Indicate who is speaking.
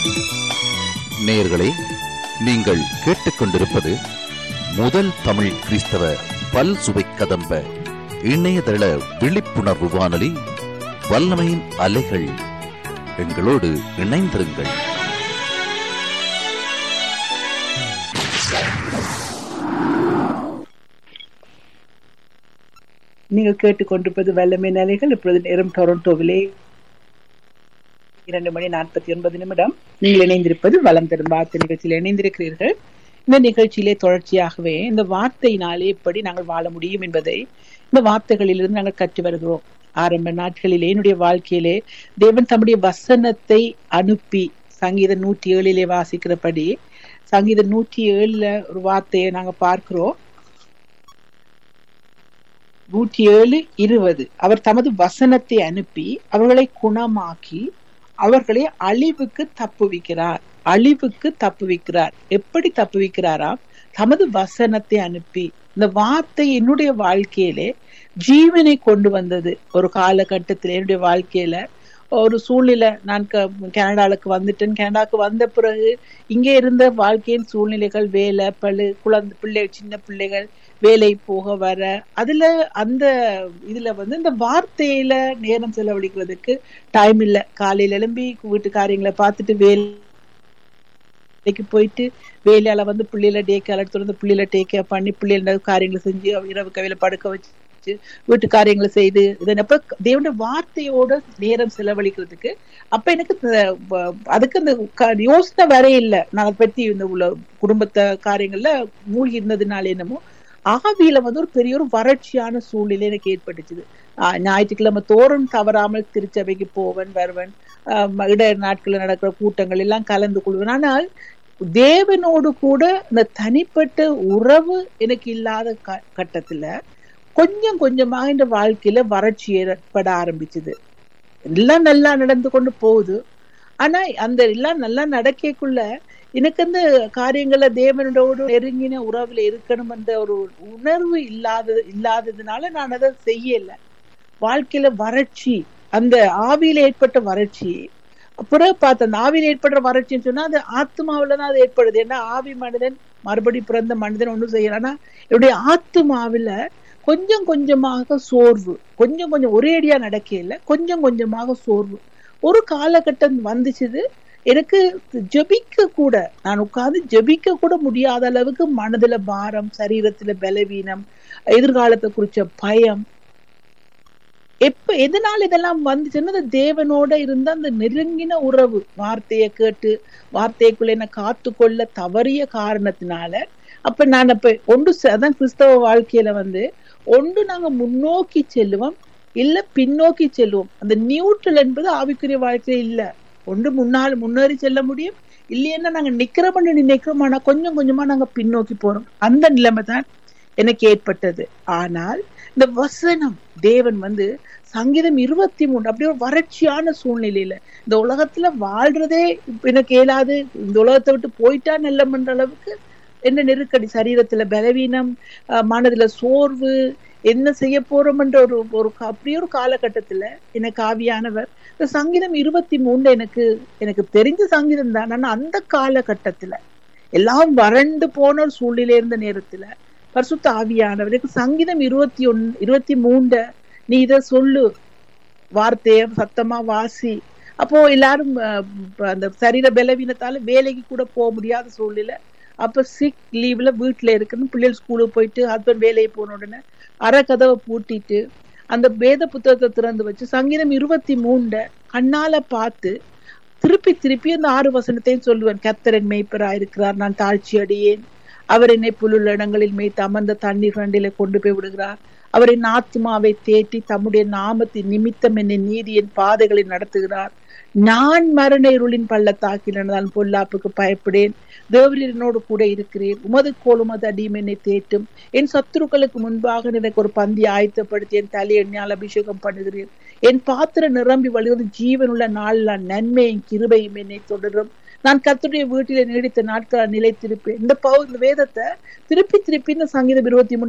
Speaker 1: நேயர்களே நீங்கள் கேட்டுக்கொண்டிருப்பது முதல் தமிழ் கிறிஸ்தவ பல் சுவை கதம்ப இணையதள விழிப்புணர்வு வானொலி வல்லமையின் அலைகள் எங்களோடு இணைந்திருங்கள்
Speaker 2: நீங்கள் கேட்டுக்கொண்டிருப்பது வல்லமை நிலைகள் இப்பொழுது நேரம் டொரண்டோவிலே இரண்டு மணி நாற்பத்தி ஒன்பது நிமிடம் நீங்கள் இணைந்திருப்பது வளம் தரும் வார்த்தை நிகழ்ச்சியில் இணைந்திருக்கிறீர்கள் இந்த நிகழ்ச்சியிலே தொடர்ச்சியாகவே இந்த வார்த்தையினாலே எப்படி நாங்கள் வாழ முடியும் என்பதை இந்த வார்த்தைகளிலிருந்து நாங்கள் கற்று வருகிறோம் ஆரம்ப நாட்களிலே என்னுடைய வாழ்க்கையிலே தேவன் தம்முடைய வசனத்தை அனுப்பி சங்கீதம் நூற்றி ஏழிலே வாசிக்கிறபடி சங்கீதம் நூற்றி ஏழுல ஒரு வார்த்தையை நாங்க பார்க்கிறோம் நூற்றி ஏழு இருபது அவர் தமது வசனத்தை அனுப்பி அவர்களை குணமாக்கி அவர்களை அழிவுக்கு தப்புவிக்கிறார் அழிவுக்கு தப்புவிக்கிறார் எப்படி தப்புவிக்கிறாராம் தமது வசனத்தை அனுப்பி இந்த வார்த்தை என்னுடைய வாழ்க்கையிலே ஜீவனை கொண்டு வந்தது ஒரு காலகட்டத்தில் என்னுடைய வாழ்க்கையில ஒரு சூழ்நிலை நான் கனடாவுக்கு வந்துட்டேன் கனடாவுக்கு வந்த பிறகு இங்கே இருந்த வாழ்க்கையின் சூழ்நிலைகள் வேலை பழு குழந்தை பிள்ளை சின்ன பிள்ளைகள் வேலை போக வர அதுல அந்த இதுல வந்து இந்த வார்த்தையில நேரம் செலவழிக்கிறதுக்கு டைம் இல்லை காலையில எழும்பி வீட்டு காரியங்களை பார்த்துட்டு வேலைக்கு போயிட்டு வேலையால வந்து பிள்ளையில டே கேர் தொடர்ந்து பிள்ளையில டேக் கேர் பண்ணி பிள்ளைகள காரியங்களை செஞ்சு இரவு கவையில படுக்க வச்சு வீட்டு காரியங்களை செய்து இதனப்ப தேவனுடைய வார்த்தையோட நேரம் செலவழிக்கிறதுக்கு அப்ப எனக்கு அதுக்கு அந்த யோசனை வர இல்லை நான் பத்தி இந்த உள்ள குடும்பத்தை காரியங்கள்ல மூழ்கி இருந்ததுனால என்னமோ ஆவியில வந்து ஒரு பெரிய ஒரு வறட்சியான சூழ்நிலை எனக்கு ஏற்பட்டுச்சுது ஞாயிற்றுக்கிழமை தோறும் தவறாமல் திருச்சபைக்கு போவன் வருவன் இட நாட்களில் நடக்கிற கூட்டங்கள் எல்லாம் கலந்து கொள்வேன் ஆனால் தேவனோடு கூட இந்த தனிப்பட்ட உறவு எனக்கு இல்லாத கட்டத்துல கொஞ்சம் கொஞ்சமாக இந்த வாழ்க்கையில வறட்சி ஏற்பட ஆரம்பிச்சது எல்லாம் நல்லா நடந்து கொண்டு போகுது ஆனா அந்த எல்லாம் நல்லா நடக்கக்குள்ள எனக்கு அந்த காரியங்கள தேவனோடு நெருங்கின உறவுல இருக்கணும் என்ற ஒரு உணர்வு இல்லாத இல்லாததுனால நான் அதை செய்யல வாழ்க்கையில வறட்சி அந்த ஆவியில ஏற்பட்ட வறட்சி பிறகு பார்த்த அந்த ஆவியில் ஏற்படுற வறட்சின்னு சொன்னா அது ஆத்மாவில தான் அது ஏற்படுது ஏன்னா ஆவி மனிதன் மறுபடி பிறந்த மனிதன் ஒன்றும் செய்யலாம் ஆனா என்னுடைய ஆத்மாவில கொஞ்சம் கொஞ்சமாக சோர்வு கொஞ்சம் கொஞ்சம் ஒரே அடியா நடக்கல கொஞ்சம் கொஞ்சமாக சோர்வு ஒரு காலகட்டம் வந்துச்சுது எனக்கு ஜபிக்க கூட நான் உட்கார்ந்து ஜபிக்க கூட முடியாத அளவுக்கு மனதுல பாரம் சரீரத்துல பலவீனம் எதிர்காலத்தை குறிச்ச பயம் எப்ப எதனால இதெல்லாம் வந்துச்சுன்னா தேவனோட இருந்த அந்த நெருங்கின உறவு வார்த்தையை கேட்டு வார்த்தைக்குள்ள என்ன காத்து கொள்ள தவறிய காரணத்தினால அப்ப நான் அப்ப ஒன்று அதான் கிறிஸ்தவ வாழ்க்கையில வந்து ஒன்று நாங்க முன்னோக்கி செல்லுவோம் இல்ல பின்னோக்கி செல்லுவோம் அந்த நியூட்ரல் என்பது ஆவிக்குரிய வாழ்க்கையில இல்ல ஒன்று முன்னால் முன்னேறி செல்ல முடியும் இல்லைன்னா நாங்க நிக்கிறோம்னு நினைக்கிறோம் ஆனா கொஞ்சம் கொஞ்சமா நாங்க பின்னோக்கி போறோம் அந்த நிலைமை தான் எனக்கு ஏற்பட்டது ஆனால் இந்த வசனம் தேவன் வந்து சங்கீதம் இருபத்தி மூணு அப்படி ஒரு வறட்சியான சூழ்நிலையில இந்த உலகத்துல வாழ்றதே எனக்கு இயலாது இந்த உலகத்தை விட்டு போயிட்டா நல்லம்ன்ற அளவுக்கு என்ன நெருக்கடி சரீரத்துல பலவீனம் மனதுல சோர்வு என்ன செய்ய போறோம்ன்ற ஒரு ஒரு அப்படியே ஒரு காலகட்டத்துல எனக்கு ஆவியானவர் இந்த சங்கீதம் இருபத்தி மூணுல எனக்கு எனக்கு தெரிஞ்ச சங்கீதம் தான் ஆனா அந்த காலகட்டத்துல எல்லாம் வறண்டு போன ஒரு சூழ்நிலை இருந்த நேரத்துல பரிசுத்த ஆவியானவர் எனக்கு சங்கீதம் இருபத்தி ஒன் இருபத்தி மூண்ட நீ இத சொல்லு வார்த்தைய சத்தமா வாசி அப்போ எல்லாரும் அந்த சரீர பலவீனத்தால வேலைக்கு கூட போக முடியாத சூழ்நிலை அப்ப சிக் லீவ்ல வீட்டுல இருக்குன்னு பிள்ளைகள் ஸ்கூலுக்கு போயிட்டு ஹஸ்பண்ட் வேலைக்கு போன உடனே அரை கதவை பூட்டிட்டு அந்த வேத புத்தகத்தை திறந்து வச்சு சங்கீதம் இருபத்தி மூண்ட கண்ணால பார்த்து திருப்பி திருப்பி அந்த ஆறு வசனத்தையும் சொல்லுவேன் கத்தரன் மெய்ப்பரா இருக்கிறார் நான் தாழ்ச்சி அடியேன் அவர் என்னை புல்லுள்ள இடங்களில் மேய்த்து அமர்ந்த தண்ணீர் கண்டில கொண்டு போய் விடுகிறார் அவரின் ஆத்மாவை தேட்டி தம்முடைய நாமத்தின் நிமித்தம் என்னை நீதியின் பாதைகளை நடத்துகிறார் நான் மரண இருளின் பள்ளத்தாக்கில் நடந்தால் பொல்லாப்புக்கு பயப்படேன் தேவரீர் என்னோடு கூட இருக்கிறேன் உமது கோல் உமது அடியும் என்னை தேட்டும் என் சத்துருக்களுக்கு முன்பாக எனக்கு ஒரு பந்தி ஆயத்தப்படுத்தி என் தலை எண்ணால் அபிஷேகம் பண்ணுகிறேன் என் பாத்திரம் நிரம்பி வழிவது ஜீவனுள்ள நாளில் நன்மையும் கிருபையும் என்னை தொடரும் நான் கர்த்தருடைய வீட்டிலே நீடித்த நாட்கள் நிலைத்திருப்பேன் இந்த பவு இந்த வேதத்தை திருப்பி திருப்பி இந்த சங்கீதம் இருபத்தி மூணு